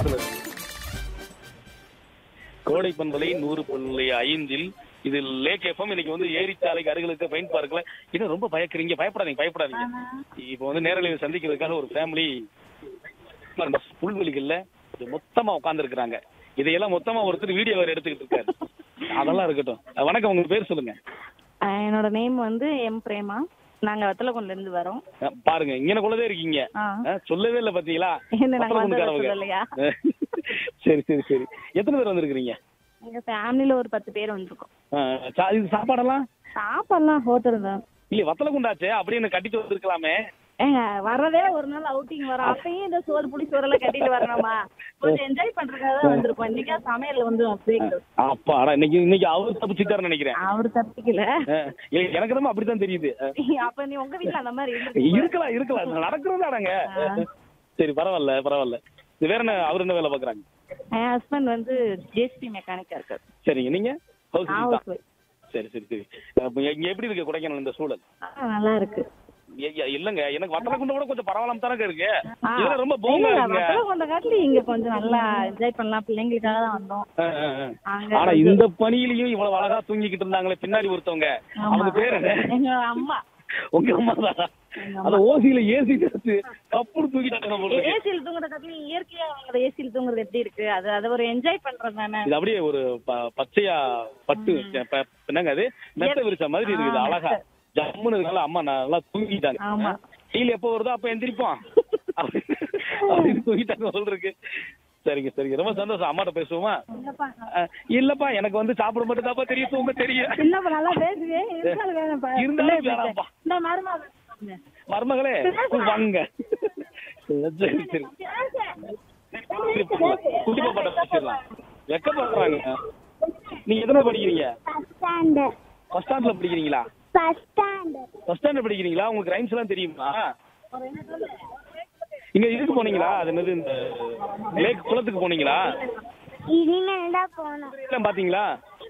கோடை பண்பலை நூறு பண்பலை ஐந்தில் இது லேக் எஃப்எம் இன்னைக்கு வந்து ஏரிச்சாலைக்கு அருகிலுக்கு பைன் பார்க்கல இன்னும் ரொம்ப பயக்கிறீங்க பயப்படாதீங்க பயப்படாதீங்க இப்போ வந்து நேரலையில் சந்திக்கிறதுக்காக ஒரு ஃபேமிலி புல்வெளிகள்ல மொத்தமா உட்கார்ந்து இருக்கிறாங்க இதையெல்லாம் மொத்தமா ஒருத்தர் வீடியோ வேற எடுத்துக்கிட்டு இருக்காரு அதெல்லாம் இருக்கட்டும் அஹ் வணக்கம் உங்க பேர் சொல்லுங்க ஆஹ் என்னோட நேம் வந்து எம் பிரேமா நாங்க வத்தலகுண்டுல இருந்து வரோம் அஹ் பாருங்க இங்கனக்குள்ளதே இருக்கீங்க ஆ. அஹ் சொல்லவே இல்ல பாத்தீங்களா என்ன நாங்க வந்ததை பத்தலகுண்டுக்காரவங்க. சொல்லலையா? சரி சரி சரி எத்தனை பேர் வந்திருக்கிறீங்க எங்க ஃபேமிலில ஒரு பத்து பேர் வந்திருக்கோம் அஹ் சா- இது சாப்பாடெல்லாம் சாப்பாடுலாம் ஹோட்டல் தான் இல்ல வத்தல குண்டாச்சே அப்படியே என்ன கட்டிட்டு வந்திருக்கலாமே ஏங்க வர்றதே ஒரு நாள் அவுட்டிங் வரோம் அப்பயும் இந்த சோறு புளி சோறெல்லாம் கட்டிட்டு வரணுமா கொஞ்சம் என்ஜாய் பண்றதுக்காக தான் வந்திருக்கோம் இன்னைக்கா சமையல் வந்து break. அப்பாடா இன்னைக்கு இன்னைக்கு அவர் தப்பிச்சுட்டாருன்னு நினைக்கிறேன் அவரு தப்பிக்கல அஹ் இல்ல, எனக்கு தான் அப்படித்தான் தெரியுது அஹ் அப்ப நீ உங்க வீட்ல அந்த மாதிரி இருந்து இருக்கலாம் இருக்கலாம் நடக்கிறதாடாங்க ஆ. சரி பரவாயில்ல பரவாயில்ல இது வேற என்ன அவர் என்ன வேலை பாக்குறாங்க என் ஹஸ்பண்ட் வந்து ஜேசிபி மெக்கானிக்கா இருக்காரு சரிங்க நீங்க ஹவுஸ் ஹவுஸ் தான் ஒய்ஃப் சரி சரி சரி அப்ப இங்க எப்படி இருக்கு கொடைக்கானல் இந்த சூழல் நல்லா இருக்கு ஏ- ஏ- இல்லங்க எனக்கு வத்தல குண்ட கூட கொஞ்சம் பரவாயில்லாம தானே இருக்கு ஆ. இதெல்லாம் ரொம்ப போங்க இல்ல, இருக்குங்க வத்தல கொண்ட காட்டுல இங்க கொஞ்சம் நல்லா என்ஜாய் பண்ணலாம் பிள்ளைங்களுக்காக தான் வந்தோம் அஹ், அஹ், அஹ். அங்க ஆனா இந்த பணியிலயும் இவ்வளவு அழகா தூங்கிக்கிட்டு இருந்தாங்களே பின்னாடி ஒருத்தவங்க ஆமா. அவங்க பேர் என்ன எங்க அம்மா உங்க அம்மா தான் எங்க அந்த ஓசியில ஏசி காத்து கப்புனு தூக்கிட்டாங்க போல இருக்கு. ஏசியில் தூங்குற காட்டுல இயற்கையா அவங்க ஏசியில் தூங்குறது எப்படி இருக்கு அது அது ஒரு என்ஜாய் பண்றது தானே இது அப்படியே ஒரு ப- பச்சையா பட்டு ப- என்னங்க அது மெத்த விரிச்ச மாதிரி இருக்குது ஆ, அழகா மெத்த. ஜம்முன்னு இருக்கால அம்மா நல்லா தூங்கிட்டாங்க ஆமா. கீழ எப்போ வருதோ அப்ப எந்திரிப்போம் அப்படி- அப்படின்னு தூங்கிட்டாங்க போல இருக்கு சரிங்க சரிங்க ரொம்ப சந்தோஷம் அம்மாட்ட பேசுவோமா இல்லப்பா அஹ், இல்லப்பா எனக்கு வந்து சாப்பிட மட்டும் தாப்பா தெரியும் தூங்க தெரியும் இல்லப்பா நல்லா பேசுவே இருந்தாலும் வேணாம்ப்பா இருந்தாலும் வேணாம்ப்பா. இந்த மருமக மருமகளே வாங்க சரி சரி சரி, குட்டி பாப்பாட்ட பேசிடலாம் வெக்கப்படுறாங்க நீங்க எத்தனை படிக்கிறீங்க ஃபர்ஸ்ட் ஸ்டாண்டர்ட் ஃபர்ஸ்ட் ஸ்டாண்டர்ட்ல படிக்கிறீங்களா ஃபர்ஸ்ட் ஸ்டாண்டர்ட் ஃபர்ஸ்ட் ஸ்டாண்டர்ட் படிக்கிறீங்களா உங்களுக்கு ரைம்ஸ் எல்லாம் தெரியுமா இங்க இதுக்கு போனீங்களா அது என்னது இந்த லேக் குளத்துக்கு போனீங்களா இனிமேல் தான் போகணும் எல்லாம் பாத்தீங்களா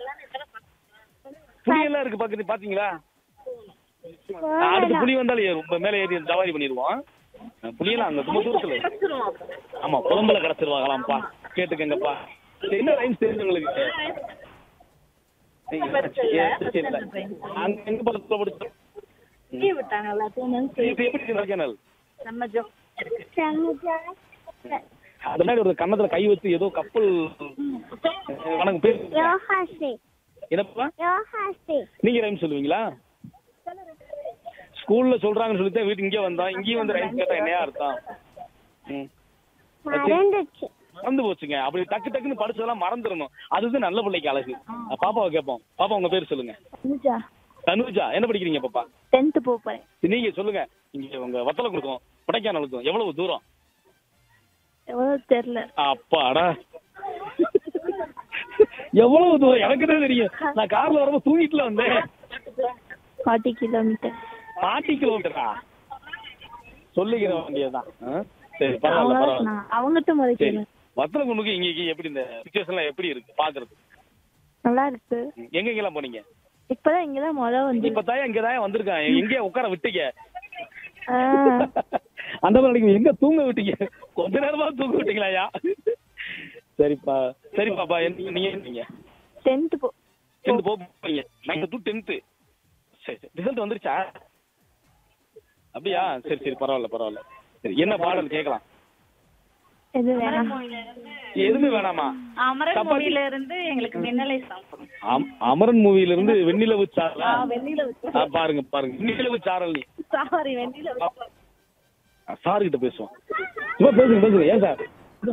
புலி எல்லாம் இருக்கு பக்கத்து பாத்தீங்களா அடுத்து புலி வந்தாலும் ஏறும். உங்க மேல ஏறி சவாரி பண்ணிடுவோம் புலியெல்லாம் அங்க ரொம்ப தூரத்துல இருக்கு. ஆமா குழம்புல கிடைச்சிருவாங்களாம்ப்பா கேட்டுக்கங்கப்பா சரி, என்ன ரைம்ஸ் தெரிஞ்சு உங்களுக்கு ஏய், சரி, இல்ல. அங்க எங்க பக்கத்துல படிச்சோம் லீவ் விட்டாங்கல்ல டூ மந்த்ஸ் இது எப்படி இருக்கு கொடைக்கானல் நம்ம ஜோ அது மாதிரி ஒரு கன்னத்துல கை வச்சு ஏதோ கப்பல் வணக்கம் பேர் யோகாஸ்ரீ என்னப்பா யோகாஸ்ரீ நீங்க ரைம் சொல்லுவீங்களா ஸ்கூல்ல சொல்றாங்கன்னு சொல்லி தான் வீட்டுக்கு இங்கே வந்தோம் இங்கேயும் வந்து ரைம்ஸ் கேட்டா என்னையா அர்த்தம் ம். மறந்துச்சு மறந்து போச்சுங்க அப்படி டக்கு டக்குன்னு படிச்சதெல்லாம் மறந்துடணும் அதுதான் நல்ல பிள்ளைக்கு அழகு பாப்பாவை கேட்போம் பாப்பா உங்க பேர் சொல்லுங்க அனுஜா தனுஜா என்ன படிக்கிறீங்க பாப்பா டென்த் போறேன் நீங்க சொல்லுங்க இங்க உங்க வத்தல கொடுக்கும் கொடைக்கானலுக்கும் எவ்வளவு தூரம் எவ்வளவு தெரியல அப்பாடா எவ்வளவு தூரம் எனக்கு தான் தெரியும் நான் கார்ல வரும்போது தூங்கிட்டுல வந்தேன் ஃபார்ட்டி கிலோமீட்டர் பாட்டி கிலோமீட்டரா சொல்லிக்கிற வேண்டியதுதான் ஆ? சரி பரவாயில்ல பரவாயில்ல அவங்ககிட்ட முறை சரி வத்தல குண்டுக்கு இங்க இங்க எப்படி இந்த சுச்சுவேஷன்லாம் எப்படி இருக்கு பாக்குறது நல்லா இருக்கு எங்க எங்கெல்லாம் போனீங்க இப்பதான் இங்கதான் முத வந்து இப்ப தாயா இங்க தாயா வந்திருக்கான் எங்கேயா உட்கார விட்டீங்க ஆ, அந்த மாதிரி நீங்க எங்க தூங்க விட்டீங்க கொஞ்ச நேரமா தூங்க விட்டீங்களாயா சரிப்பா சரி பாப்பா என்ன- நீங்க நீங்க டென்த் போ டென்த் போறீங்க நைன்த் டு டென்த் சரி சரி ரிசல்ட் வந்துருச்சா அப்படியா சரி சரி பரவாயில்ல பரவாயில்ல சரி என்ன பாடல் கேட்கலாம் எது வேணாம் எதுவுமே வேணாமா அமரன் சப்பாத்தி. மூவில இருந்து எங்களுக்கு மின்னலை சாப்பிடும் அம்- அமரன் மூவில இருந்து வெண்ணிலவு சாரல் வெண்ணில ஆ, பாருங்க பாருங்க வெண்ணிலவு சாரல் நீ சாரி வெண்ணில சார் கிட்ட பேசுவோம் சும்மா பேசுங்க பேசுங்க ஏன் சார்